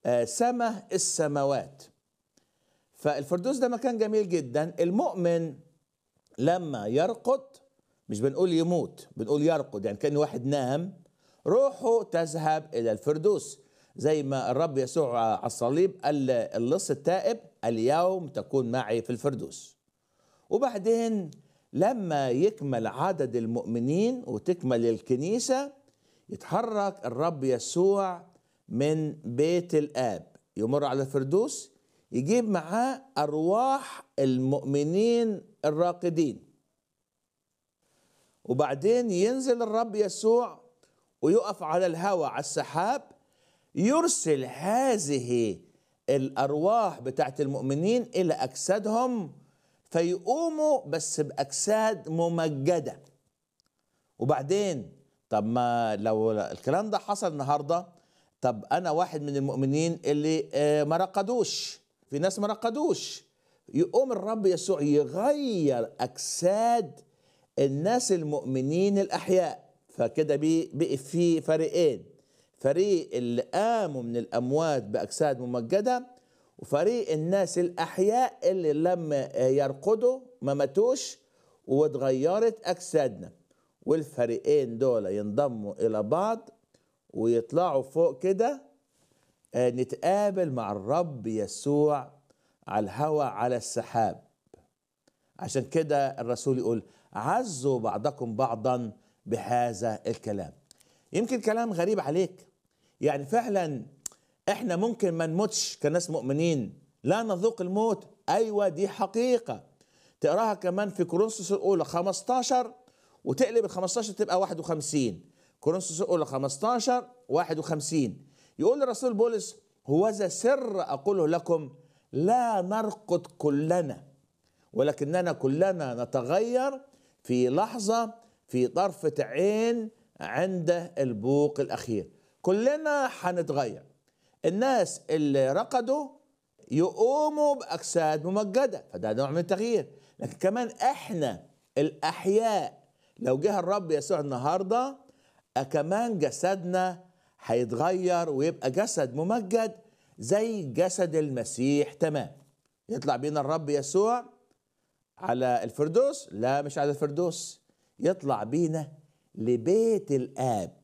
آه، سما السماوات فالفردوس ده مكان جميل جدا المؤمن لما يرقد مش بنقول يموت بنقول يرقد يعني كان واحد نام روحه تذهب الى الفردوس زي ما الرب يسوع على الصليب قال اللص التائب اليوم تكون معي في الفردوس وبعدين لما يكمل عدد المؤمنين وتكمل الكنيسة يتحرك الرب يسوع من بيت الآب يمر على الفردوس يجيب معاه أرواح المؤمنين الراقدين وبعدين ينزل الرب يسوع ويقف على الهواء على السحاب يرسل هذه الارواح بتاعت المؤمنين الى اجسادهم فيقوموا بس باجساد ممجده وبعدين طب ما لو الكلام ده حصل النهارده طب انا واحد من المؤمنين اللي آه، ما رقدوش في ناس ما رقدوش يقوم الرب يسوع يغير اجساد الناس المؤمنين الاحياء فكده بي- بقي في فريقين فريق اللي قاموا من الاموات باجساد ممجده وفريق الناس الاحياء اللي لما يرقدوا ما ماتوش واتغيرت اجسادنا والفريقين دول ينضموا الى بعض ويطلعوا فوق كده آه، نتقابل مع الرب يسوع على الهوى على السحاب عشان كده الرسول يقول عزوا بعضكم بعضا بهذا الكلام يمكن كلام غريب عليك يعني فعلا احنا ممكن ما نموتش كناس مؤمنين لا نذوق الموت ايوه دي حقيقه تقراها كمان في كورنثوس الاولى 15 وتقلب ال 15 تبقى 51 كورنثوس الاولى 15 51 يقول الرسول بولس هو ذا سر اقوله لكم لا نرقد كلنا ولكننا كلنا نتغير في لحظة في طرفة عين عند البوق الأخير كلنا هنتغير الناس اللي رقدوا يقوموا بأجساد ممجدة فده نوع من التغيير لكن كمان احنا الأحياء لو جه الرب يسوع النهاردة آه، كمان جسدنا هيتغير ويبقى جسد ممجد زي جسد المسيح تمام يطلع بينا الرب يسوع على الفردوس لا مش على الفردوس يطلع بينا لبيت الآب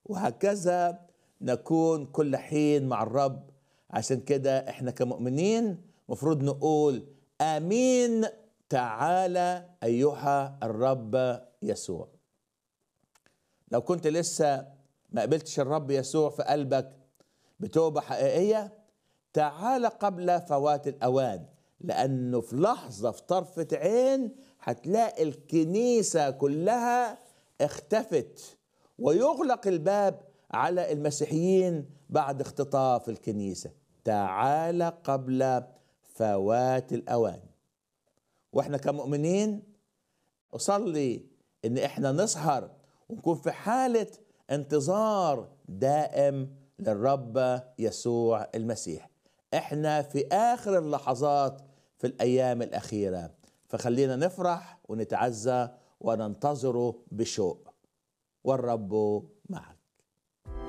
وهكذا نكون كل حين مع الرب عشان كده احنا كمؤمنين مفروض نقول آمين تعالى أيها الرب يسوع لو كنت لسه ما قبلتش الرب يسوع في قلبك بتوبة حقيقية تعال قبل فوات الأوان لأنه في لحظة في طرفة عين هتلاقي الكنيسة كلها اختفت ويغلق الباب على المسيحيين بعد اختطاف الكنيسة تعال قبل فوات الأوان واحنا كمؤمنين أصلي إن احنا نسهر ونكون في حالة انتظار دائم للرب يسوع المسيح احنا في آخر اللحظات في الأيام الأخيرة فخلينا نفرح ونتعزى وننتظره بشوق والرب